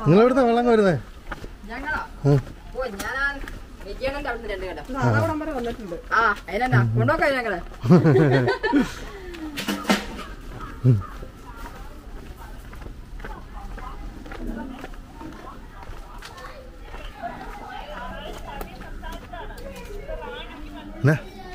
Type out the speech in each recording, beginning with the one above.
നിങ്ങൾ എവിടുന്ന വെള്ളം വരുന്നേ ഞങ്ങളോ ഉം. ഓ ഞാനാ വിജയണ്ണന്റെ അവിടുന്ന് രണ്ട് കേട്ടോ നാദാകുളം വരെ വന്നിട്ടുണ്ട് ആ അതിനെന്നാ കൊണ്ടുപോക്കാം ഞങ്ങള് എന്നാ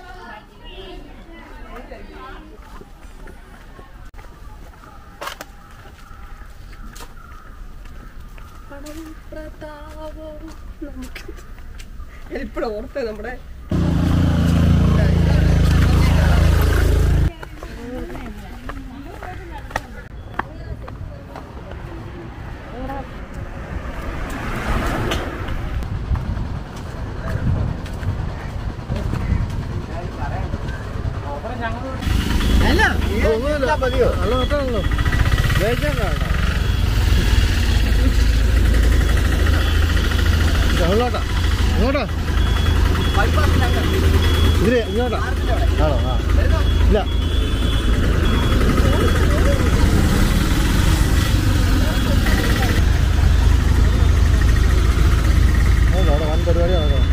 ഞാനിപ്പോഴും ഓർത്തത് നമ്മുടെ ഒന്നുമില്ല മതിയോ വെള്ളം നോക്കാണല്ലോ അങ്ങോട്ടാ ഇങ്ങോട്ടാ ഇതില് ഇങ്ങോട്ടാ ആണോ ആ ഇല്ല അതല്ല, അവിടെ വൻ പരിപാടി നടക്കണം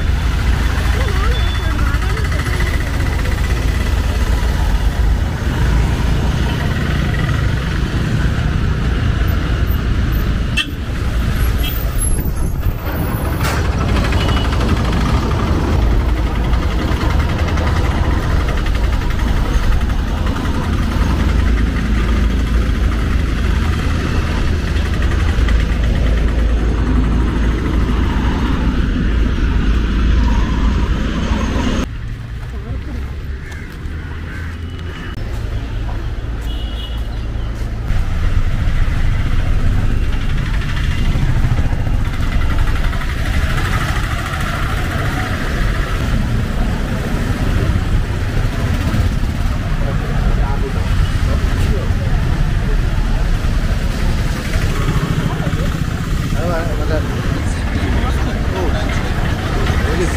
അത് വേ- മറ്റേ ഓ. പോലീസ്.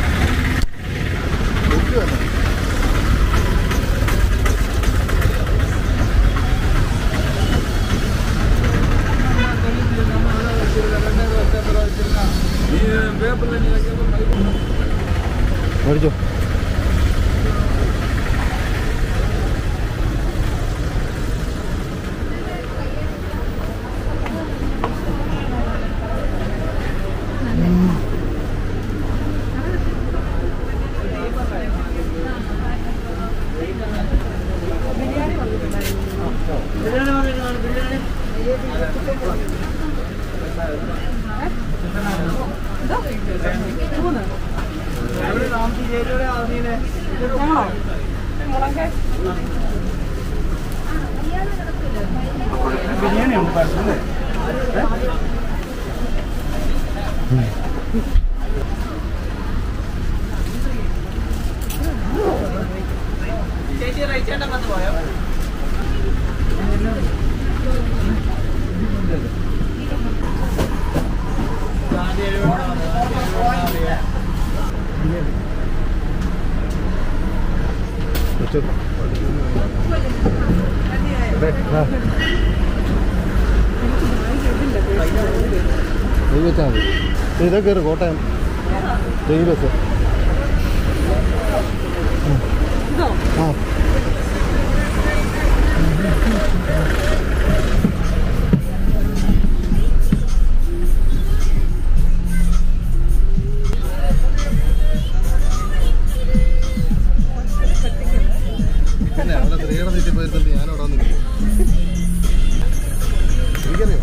ബുക്ക് വന്നു. മേടിച്ചോ ഞങ്ങളോ മുളക് വെച്ചോ. ദേ, ആ. കൈ വെച്ചാൽ മതി ദേ, ഇതൊക്കെ കയറി കോട്ടയം ഡെയിലി ബസ് ഇതോ ആ പിന്നെ അവിടെ സ്ത്രീയുടെ വീട്ടിൽ പോയിരുന്നിട്ട് ഞാൻ അവിടെ വന്ന് നിൽക്കും എനിക്കറിയോ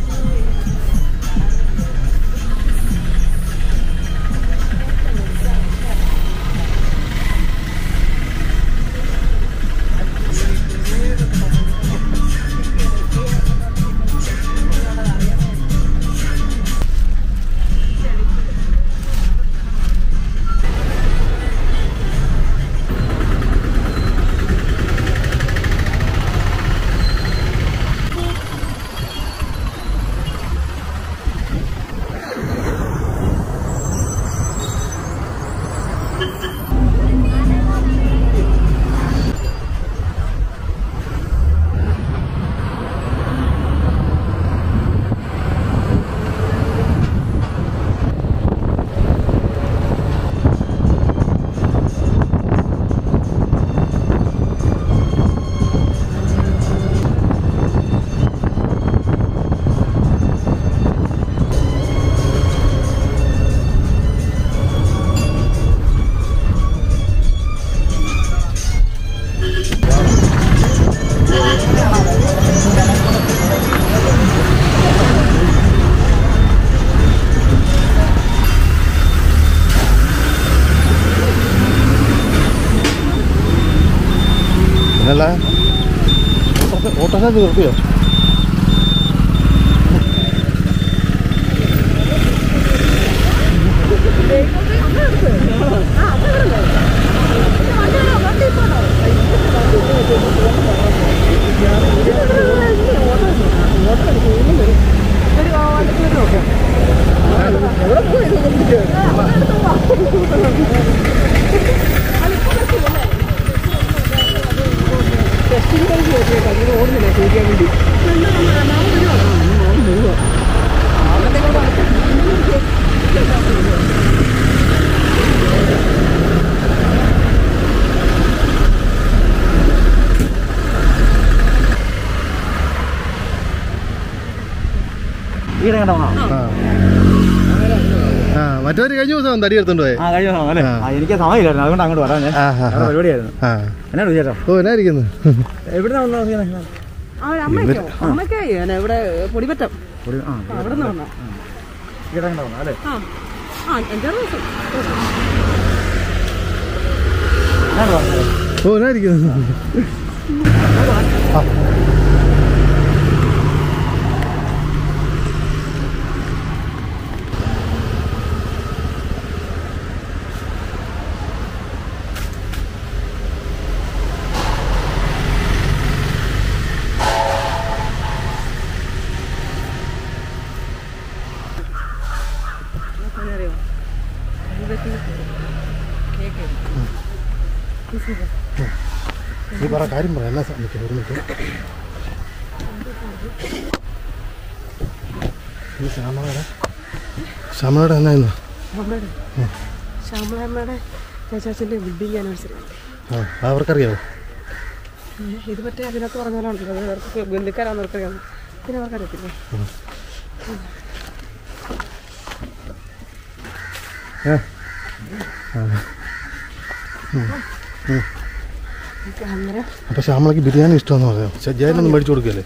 അല്ല ഓട്ടോസാറ്റ് നിർത്തിയോ ഈടെ കണ്ടോ ആ ആ മറ്റവര് കഴിഞ്ഞ ദിവസം തടി എടുത്തോണ്ട് പോയെ ആ കഴിഞ്ഞ ദിവസം അല്ലേ ആ. ആ, എനിക്ക് സമയമില്ലായിരുന്നു അതുകൊണ്ട് അങ്ങോട്ട് വരാൻ ഞാൻ ആ, ആ, വേറെ ആ. പരിപാടിയായിരുന്നു ആ എന്നാണ് വിചാരം ഓ എന്നായിരിക്കുന്നു എവിടെ വന്നു ആ അമ്മയ്ക്കോ അമ്മയ്ക്കോ ഞാൻ ഇവിടെ പൊടിപറ്റം ആ അവിടെ നിന്ന് വന്ന ഈടെ കണ്ടോ അല്ലേ ആ ആ അഞ്ചാറ് ദിവസം എന്നാണ് പറഞ്ഞത് ഓ എന്നായിരിക്കുന്നു ആ അറിയോ കേക്ക് നീ പറ കാര്യം പറ എന്നാ നിൽക്കാം ഒരു മിനിറ്റ് ഇത് ശ്യാമളയുടെ ശ്യാമളയുടെ എന്നായിരുന്നു അമ്മയുടെ ശ്യാമളമ്മയുടെ ചേച്ചാച്ചിൻ്റെ വെഡിങ് ആനിവേഴ്സറി ആ അവർക്കറിയാവോ ഇത് പറ്റേ അതിനകത്ത് പറഞ്ഞ പോലെ ഉണ്ടല്ലോ അത് അവർക്ക് ബന്ധുക്കാരാന്ന് അവർക്കറിയാം പിന്നെ അവർക്കറിയത്തില്ല ഏ അന്നേരം അപ്പോൾ ശ്യാമളയ്ക്ക് ബിരിയാണി ഇഷ്ടമെന്ന് പറയാം ജയനൊന്നും മേടിച്ചു കൊടുക്കല്ലേ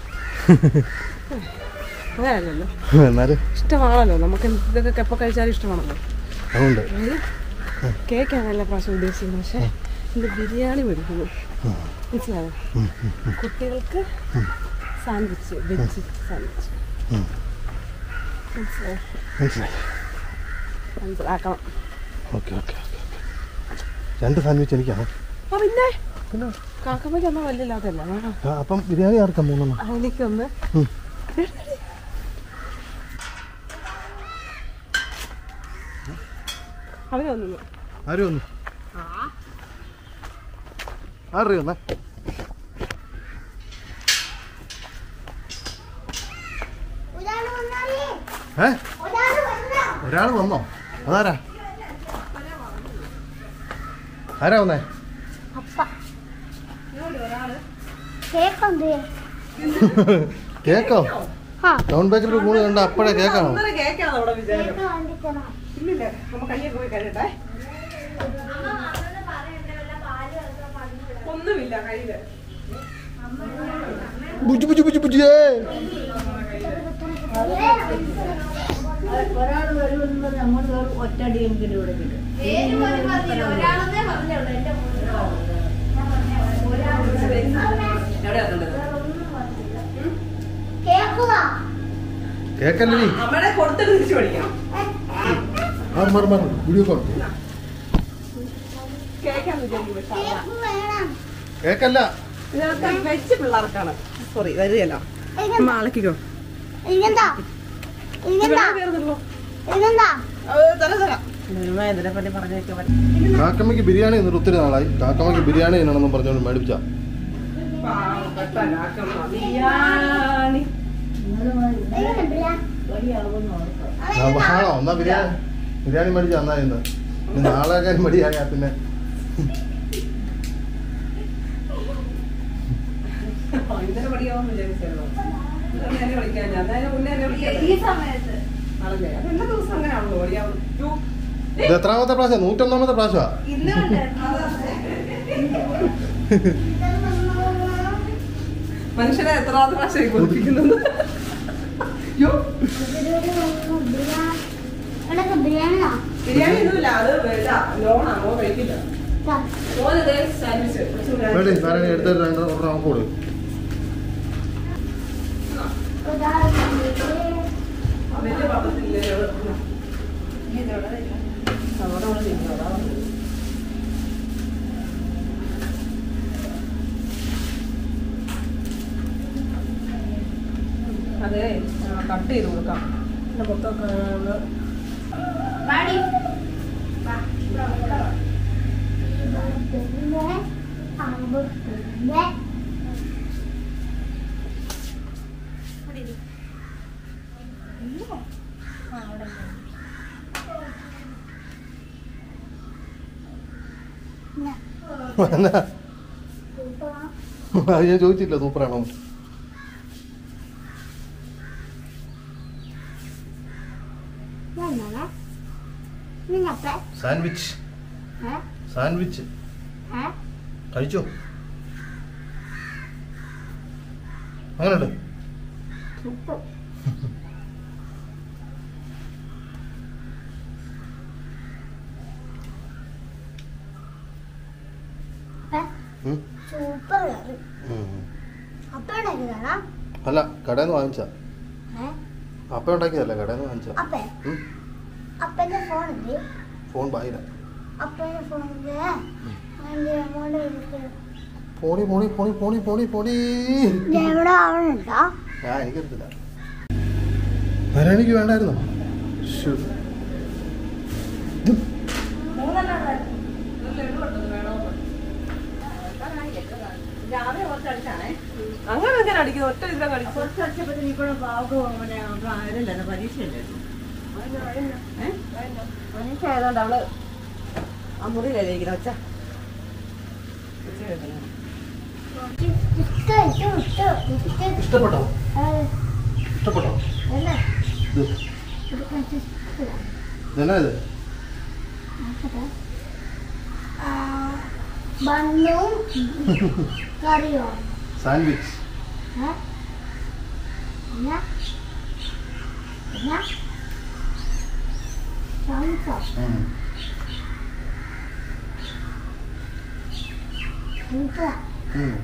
അങ്ങനെയല്ലല്ലോ എന്നാലും ഇഷ്ടമാണല്ലോ നമുക്ക് ഇതൊക്കെ എപ്പോൾ കഴിച്ചാലും ഇഷ്ടമാണല്ലോ അതുകൊണ്ട് അതായത് കേക്കാണ് എല്ലാ പ്രാവശ്യം ഉദ്ദേശിക്കുന്നത് പക്ഷേ ഇത് ബിരിയാണി മേടിക്കുന്നു മനസ്സിലായോ കുട്ടികൾക്ക് സാൻഡ്വിച്ച് വെജ് സാൻഡ്വിച്ച് ഉം. മനസ്സിലായോ മനസ്സിലായി മനസ്സിലാക്കണം ഓക്കെ ഓക്കെ ഓക്കെ രണ്ട് സാൻഡ്വിച്ച് എനിക്കാണ് ആ പിന്നെ പിന്നെ കാക്കമ്മയ്ക്ക് ഒന്നും വലിയ ലാഭമല്ല വേണം ആ, അപ്പം ബിരിയാണി ആർക്കാം മൂന്നെണ്ണം എനിക്കൊന്ന് ഉം. അവരൊന്നു ആരും ഒന്ന് ആറ് ഒന്നേ ഏ ഒരാൾ വന്നോ അതാരാ ആരാ വന്നേ കേക്കുണ്ട് കേക്കോ ആ ടൗൺ ബേക്കറി കൂടി കണ്ട അപ്പഴേ കേക്കാണോ കേക്കാണ് അവിടെ വിചാരം കേക്ക് കണ്ടിക്കണം ഇല്ലില്ല നമ്മ കയ്യിൽ പോയി കഴിയട്ടെ ഒന്നുമില്ല കയ്യില് ബുജി ബുജി ബുജി ബുജിയേ ഒരാൾ വരുമെന്ന് നമ്മൾ ഒറ്റടിയെങ്കിലും ഇവിടെ കിട്ടും കേക്കുവാ കേക്കല്ലേ നീ അമ്മയുടെ കൊടുത്തിട്ട് തിരിച്ചു പഠിക്കണം മാറി മാറി മാറി വീഡിയോ കോൾ കേക്കാന്ന് വിചാരിക്കും പക്ഷെ അല്ല. കേക്ക് വേണം കേക്കല്ല ഇതിനകത്ത് വെച്ച് പിള്ളേർക്കാണ് സോറി വരികയല്ല അമ്മ അളക്കിക്കോ ഇതെന്താ ഇതെന്താ വേറൊന്നുമില്ലല്ലോ. ഇതെന്താ ഏ, തരാം തരാം ഇതിനെ പറ്റി പറഞ്ഞേക്കാൻ പറ്റും കാക്കമ്മയ്ക്ക് ബിരിയാണി എന്നിട്ട് ഒത്തിരി നാളായി കാക്കമ്മയ്ക്ക് ബിരിയാണി തിന്നണമെന്നും പറഞ്ഞുകൊണ്ട് മേടിപ്പിച്ച പാവപ്പെട്ട കാക്കമ്മ. ബിരിയാണി. എങ്ങനെ ബിരിയാ- ആണോ എന്നാ ബിരിയാണി ബിരിയാണി മേടിച്ച എന്നാ ഇന്ന് ഇനി നാളെ കാര്യം മടിയായ പിന്നെ ഇന്നലെ പഠിക്കാമെന്ന് വിചാരിച്ചായിരുന്നു. ഇന്നലെ എന്നെ വിളിക്കാൻ ഞാൻ. അതിന് മുന്നേ എന്നെ വിളിക്കാൻ ഈ സമയത്ത് ആണല്ലേ? അത് എല്ലാ ദിവസവും അങ്ങനെയാണല്ലോ പഠിക്കാവുന്നത്. യ്യോ. ഇത് എത്രാമത്തെ പ്രാവശ്യം നൂറ്റൊന്നാമത്തെ പ്രാവശ്യമാ ഇന്ന് മനുഷ്യനെ എത്രാമത്തെ പ്രാവശ്യം കൊതിപ്പിക്കുന്നത് യ്യോ. ബിരിയാണി എനക്ക് ബിരിയാണിയാ ബിരിയാണി ഒന്നുമില്ല അത് വേണ്ട ലോണാണോ കഴിക്കില്ല ദാ. മോനത് സാൻഡ്വിച്ച് ചൂടാക്കി വേണ്ടി നാരായണ എടുത്തിട്ട് രണ്ട് ഒരെണ്ണം നമുക്ക് കൊടുക്കും ഇതാ. വലിയ പാത്രത്തില്ലേ അവിടെ അവിടെ തിന്നോടാ അതെ കട്ട് ചെയ്ത് കൊടുക്കാം പിന്നെ മൊത്തം ഒന്ന് വാടി. വാ. പിന്നെ പാമ്പ് പിന്നെ എന്നാ? അത് ഞാൻ ചോദിച്ചില്ല സൂപ്പറാണോ ഞാനാണ് നിങ്ങപ്പേ സാൻഡ്വിച്ച് ഏ സാൻഡ്വിച്ച് ഏ കഴിച്ചോ അങ്ങനെയുണ്ട് സൂപ്പർ ഉം. സൂപ്പർ കറി ഉം. അപ്പ ഉണ്ടാക്കിയതാണോ അല്ല കടയിൽ നിന്ന് വാങ്ങിച്ച ഏ അപ്പ ഉണ്ടാക്കിയതല്ല കടയിൽ നിന്ന് വാങ്ങിച്ച അപ്പേ അപ്പൻ്റെ ഫോൺ ഇല്ലേ ഫോൺ ബായില്ല അപ്പൻ്റെ ഫോണില് അതിൻ്റെ എമൗണ്ട് എടുത്ത് പോണി പോണി പോണി പോണി പോണി പോണി എവിടെ ആവണുണ്ടോ ഞാൻ എനിക്കറിയത്തില്ല നാരായണിക്ക് വേണ്ടായിരുന്നോ ശ്ശോ. രാവിലെ കുറച്ച് അടിച്ചാണേ അങ്ങനെ ഞാൻ അടിക്കുന്നത് ഒറ്റ ഇതിലെ കളിച്ചു കുറച്ചടിച്ചപ്പോഴത്തേന് ഇവിടെ പാവം പിന്നെ ആയിരല്ലോ പരീക്ഷയില്ലായിരുന്നു മനുഷ്യ ആയതുകൊണ്ട് അവള് ആ മുറിയിലല്ലേ ഇരിക്കുന്ന ഒച്ച ഇഷ്ട ഇഷ്ട ഇഷ്ട ഇഷ്ട ഇഷ്ടപ്പെട്ടോ ഇഷ്ടപ്പെട്ടോ അല്ല ഇത് ഇത് കുറച്ച് ഇഷ്ടമില്ല ഇതെന്നാ ഇത് ബണ്ണും കറിയോ സാൻഡ്വിച്ച് ഏ? പിന്നെ പിന്നെ സംസം ഉം. സൂപ്പറാ ഉം.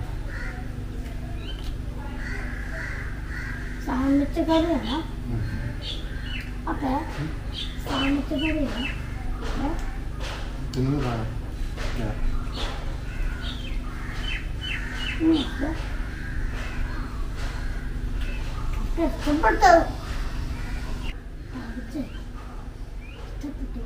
സാമിച്ച കറിയാണോ ഉം. അപ്പൊ സാമിച്ച കറിയാണോ ഏ? തിന്നു കാണാം ഞാൻ. നിങ്ങൾക്ക് ഇഷ്ടപ്പെട്ടു കഴിച്ച് ഇഷ്ടപ്പെട്ടു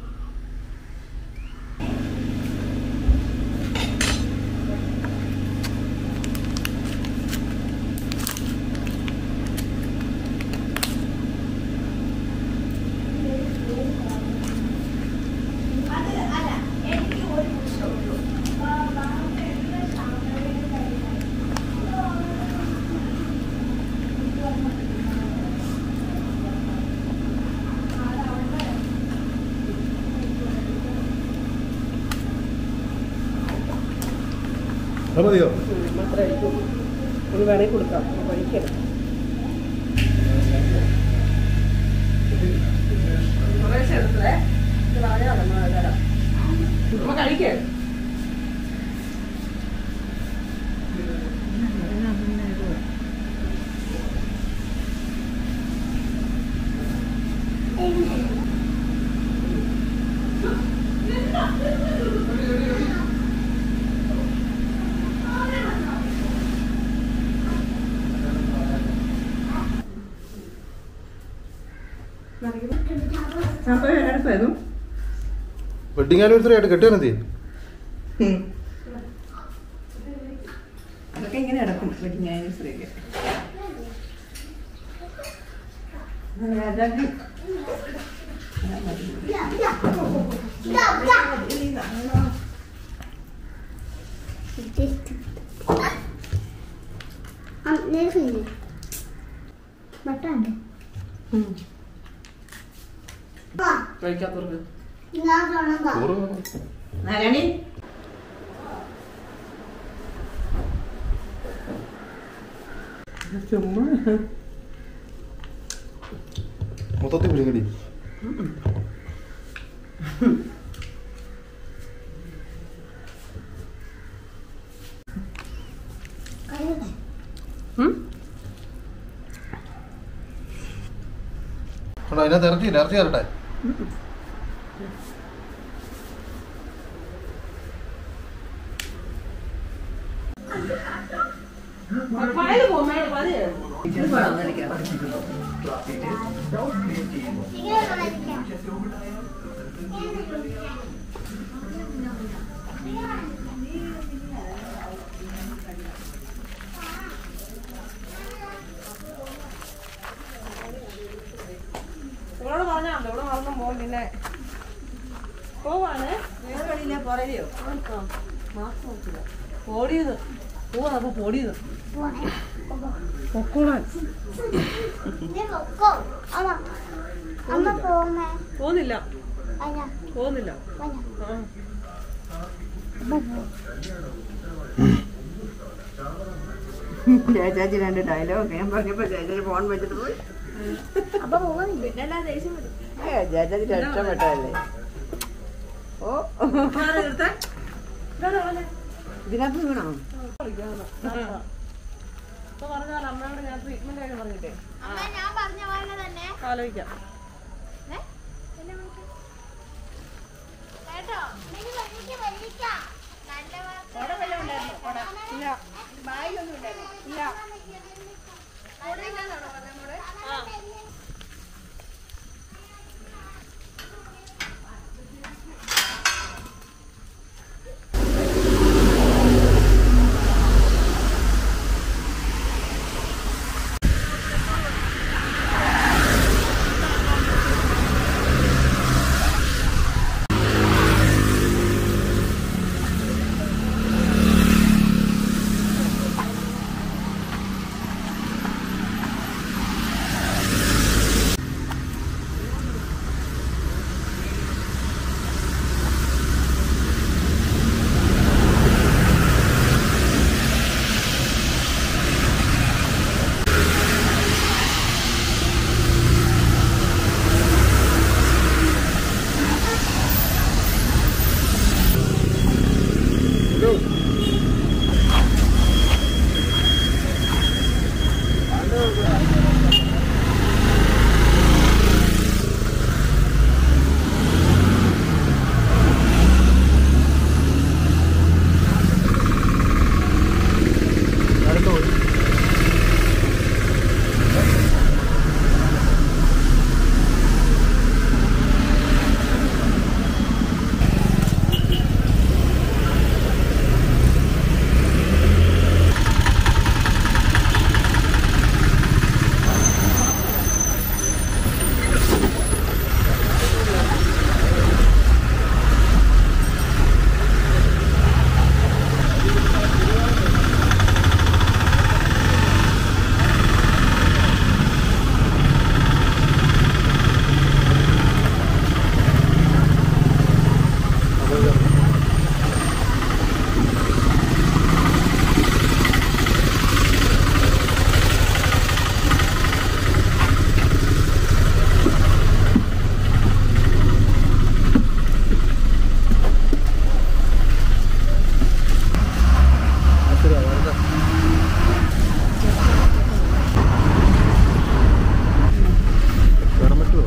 അത് മതിയോ മാത്രമായിരിക്കും ഒരു വേണമെങ്കിൽ കൊടുക്കാം കഴിക്കണം കുറേശ്ശെ എടുത്തതേ ഇത് കളയാം നമ്മൾ തരാം അമ്മ കഴിക്കേ അപ്പോൾ എടുത്തായിരുന്നു വെഡിങ് ആനിവേഴ്സറി ആയിട്ട് കെട്ടിയാൽ മതി അതൊക്കെ ഇങ്ങനെ കിടക്കും വെഡിങ് ആനിവേഴ്സറിയൊക്കെ ബട്ടാണ്ട് കഴിക്കാത്തവർക്ക് ഞാൻ കാണാം ചോറ് നാരായണി ചുമ്മാ മൊത്തത്തിൽ വിഴുങ്ങടി അതിനകത്ത് ഇറച്ചിയില്ല ഇറച്ചി തരട്ടെ മഴ പോ മഴ പതിയെ ഇങ്ങനെ കാണിക്കാം ഇവളോട് പറഞ്ഞാണല്ലോ ഇവിടെ മറന്നു പോകും പിന്നെ പോവാണ് വേറെ വഴിയില്ല പുറകെയോ മാസം നോക്കില്ല ഓടിയത് പോവാ അപ്പൊ പൊടിയത് പോണേ പൊക്കോളാൻ നീ പൊക്കോ അമ്മ അമ്മ പോന്നേ പോകുന്നില്ല അല്ല പോകുന്നില്ല വല്ല ആ അമ്മ പോ ചേച്ചാച്ചി രണ്ട് ഡയലോഗ് ഞാൻ പറഞ്ഞപ്പോ ചേച്ചാച്ചി ഫോൺ വെച്ചിട്ട് പോയി അപ്പൊ പോകുന്നില്ല ഏ, ചേച്ചാച്ചി രക്ഷപ്പെട്ടതല്ലേ ഓ ഇതിനകത്ത് വീണോ ഇപ്പൊ പറഞ്ഞാൽ അമ്മയോട് ഞാൻ ട്രീറ്റ്മെന്റ് ആയിട്ട് പറഞ്ഞിട്ടേ അമ്മ ഞാൻ പറഞ്ഞ പോലെ തന്നെ ആലോചിക്കാം ഏ? എന്നെ വിളിക്ക്. കേട്ടോ നീ വലിക്ക വലിക്ക നല്ല വാർത്ത ഇല്ല ഇല്ല കയറാൻ പറ്റുമോ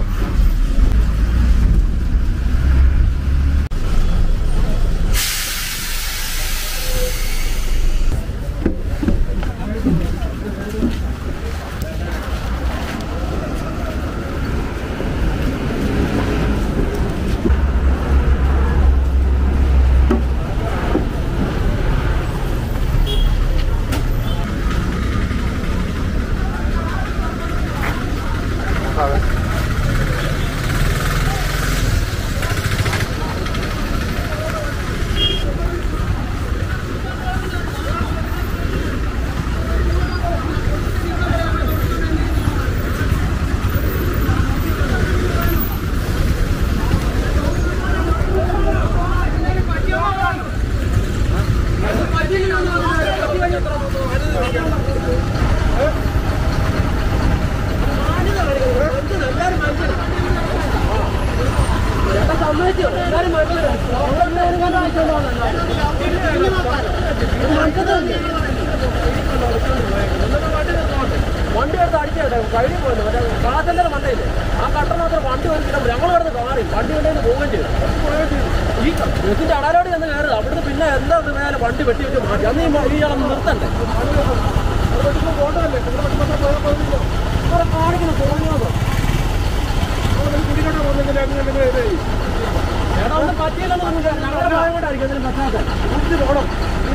സമ്മതിച്ചു വണ്ടി എടുത്ത് അടിച്ചേട്ടെ കഴിഞ്ഞു പോയില്ല മറ്റേ കാത്തന്റെ മണ്ടയില്ലേ ആ കട്ടറിനകത്ത് വണ്ടി വന്നിട്ട് ഞങ്ങൾ കിടന്ന് കാറി വണ്ടി കൊണ്ടു പോവുകയും ചെയ്തു ഈ ക- ബസ്സിന്റെ അടാരോട് ചെന്ന് കയറുക അവിടുന്ന് പിന്നെ എന്താ മേലെ വണ്ടി വെട്ടി വെച്ച് മാറ്റി അന്ന് ഈ മ- ഈ ആളെ നിർത്തണ്ടേ ഇവിടെ കാണിക്കുന്നു പോകുന്നതോ എടാ ഒന്നും പറ്റിയില്ലെന്ന് പറഞ്ഞില്ല ഞങ്ങളുടെ ഭാഗം കൊണ്ടായിരിക്കും ഇതിന് പറ്റാത്ത കുടിച്ച് പോകണം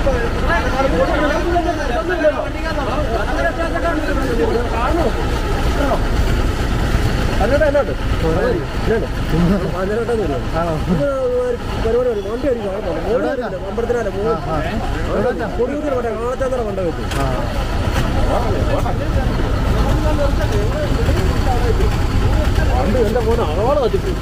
അതിനോട് എന്നോട്ട് അതിനോട്ട് പരിപാടി വരും വണ്ടി അടിക്കും അമ്പലത്തിനാലെ കൊടിയൂരിൽ മറ്റേ കാളച്ചാന്തറ കൊണ്ട വെച്ചു വണ്ടി എന്റെ മോനെ അളവാണ് തട്ടിപ്പോയി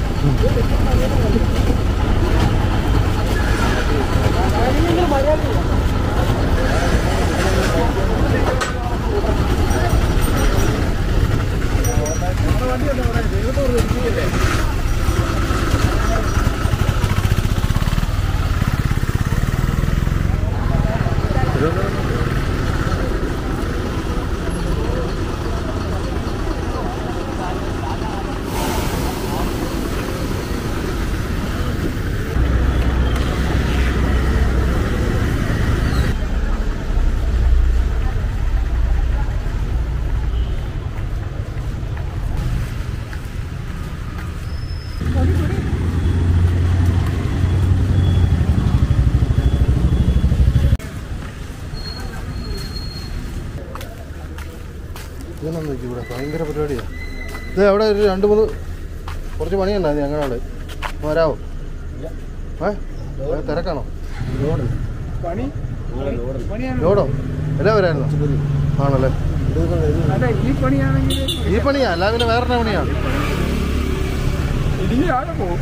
ഇതൊന്നും നോക്കി ഇവിടെ ഭയങ്കര പരിപാടിയാണ് ഇത് അവിടെ ഒരു രണ്ട് മൂന്ന് കുറച്ച് പണിയുണ്ടായിരുന്നു ഞങ്ങളവിടെ വരാവോ ഏ അത് തിരക്കാണോ ലോഡോ എല്ലാം വരായിരുന്നോ ആണല്ലേ ഈ പണിയാണെങ്കിൽ ഈ പണിയാ അല്ല പിന്നെ വേറെ പണിയാണ് ഇടിഞ്ഞ് ആകെ പോകും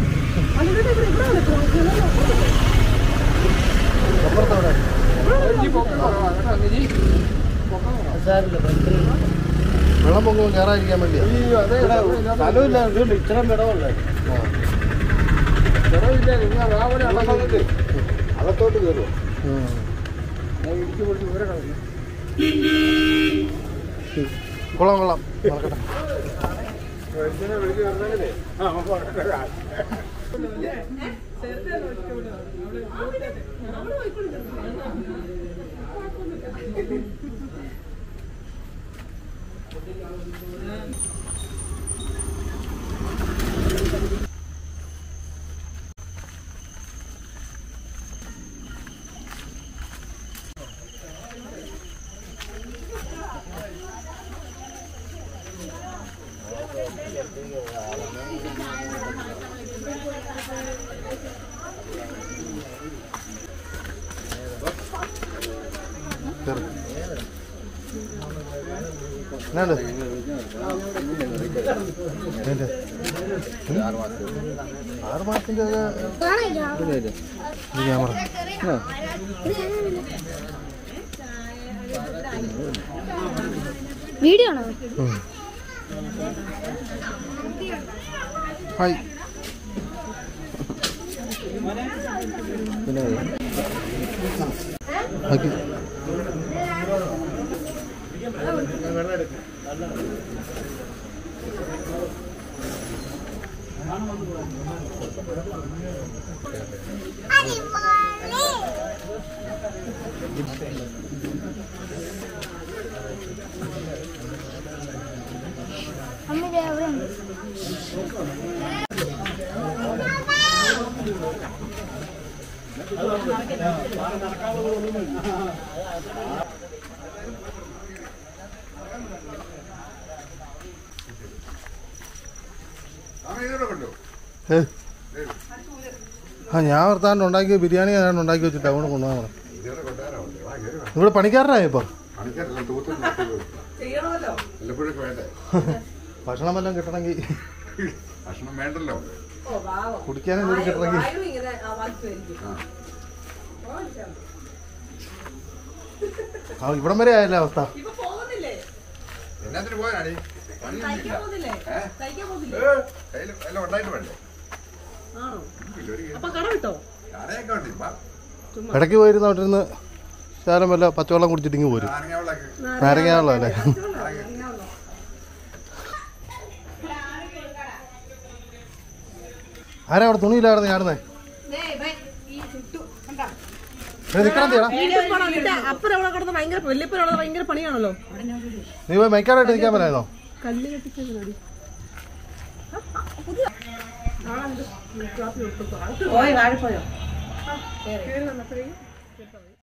അപ്പുറത്തവിടെ ഈ പൊക്കം കുറവാ കേട്ടോ അങ്ങിജി വെള്ളം പൊങ്ങുമ്പോൾ കയറാതിരിക്കാൻ വേണ്ടിയാ സ്ഥലമില്ല ഇത്രയും വിടവല്ലേ വിടവില്ല നിങ്ങൾ രാവിലെ അളന്നത് അകത്തോട്ട് കയറുമോ ഉം. ഇടിച്ചു പൊളിച്ച് ദൂരെ കളഞ്ഞു കൊള്ളാം കൊള്ളാം നടക്കട്ടെ എന്തിനാ വിളിച്ച് പറഞ്ഞാലേ ആ നമുക്ക് വരാം. കയറി എന്നാണ്ട് ഏത്? ഉം? ആറ് മാസത്തിന്റെ ഇത് ക്യാമറ വീഡിയോ ആണോ ഉം. ഹായ് പിന്നെ ബാക്കി അമ്മ എവിടെ ഉണ്ട് ഏ. ആ ഞാൻ വർത്താനം ഉണ്ടാക്കിയ ബിരിയാണി ഏതാണ്ട് ഉണ്ടാക്കി വെച്ചിട്ട് അവിടെ കൊണ്ടുപോകാൻ പറഞ്ഞു ഇവിടെ പണിക്കാരനായോ ഇപ്പൊ ചെയ്യണമല്ലോ വല്ലപ്പോഴൊക്കെ വേണ്ടേ ഭക്ഷണം വല്ലതും കിട്ടണമെങ്കിൽ ഭക്ഷണം വേണ്ടല്ലോ ഓ പാവം കുടിക്കാനും എന്തെങ്കിലും കിട്ടണമെങ്കിൽ വായു ഇങ്ങനെ വാക്കുമായിരിക്കും ആ ഇവിടം വരെ ആയല്ലേ അവസ്ഥ ഇപ്പൊ പോകുന്നില്ലേ എന്നാത്തിന് പോയാണി തയ്ക്കാൻ പോകുന്നില്ലേ ഏ? തയ്ക്കാൻ പോകുന്നില്ലേ കയ്യിൽ എല്ലാം ഉണ്ടായിട്ട് വേണ്ടേ ആണോ ഇല്ല, ഒരു അപ്പൊ കട വിട്ടോ ഞാനൊക്കെ ഉണ്ട് ഇപ്പം ഇടയ്ക്ക് പോയിരുന്ന അവിടെ നിന്ന് ശാലം വല്ല പച്ചവെള്ളം കുടിച്ചിട്ടിങ്ങ് പോരും നാരങ്ങ വെള്ളമൊക്കെ നാരങ്ങ വെള്ളം അല്ലേ നാരങ്ങ വെള്ളം. ആരാ അവിടെ തുണിയില്ലായിരുന്നു ചാടുന്നേ നിക്കണം തീരാ അപ്പുറം അവിടെ കിടന്ന് ഭയങ്കര വല്യപ്പുറം അവിടെ ഭയങ്കര പണിയാണല്ലോ നീ പോയി മൈക്കാടായിട്ട് നിൽക്കാൻ പറ്റായിരുന്നോ കല്ല് കെട്ടിച്ചത് മതി പോയി വാഴപ്പോയോ കയറി വന്നപ്പോഴേക്കും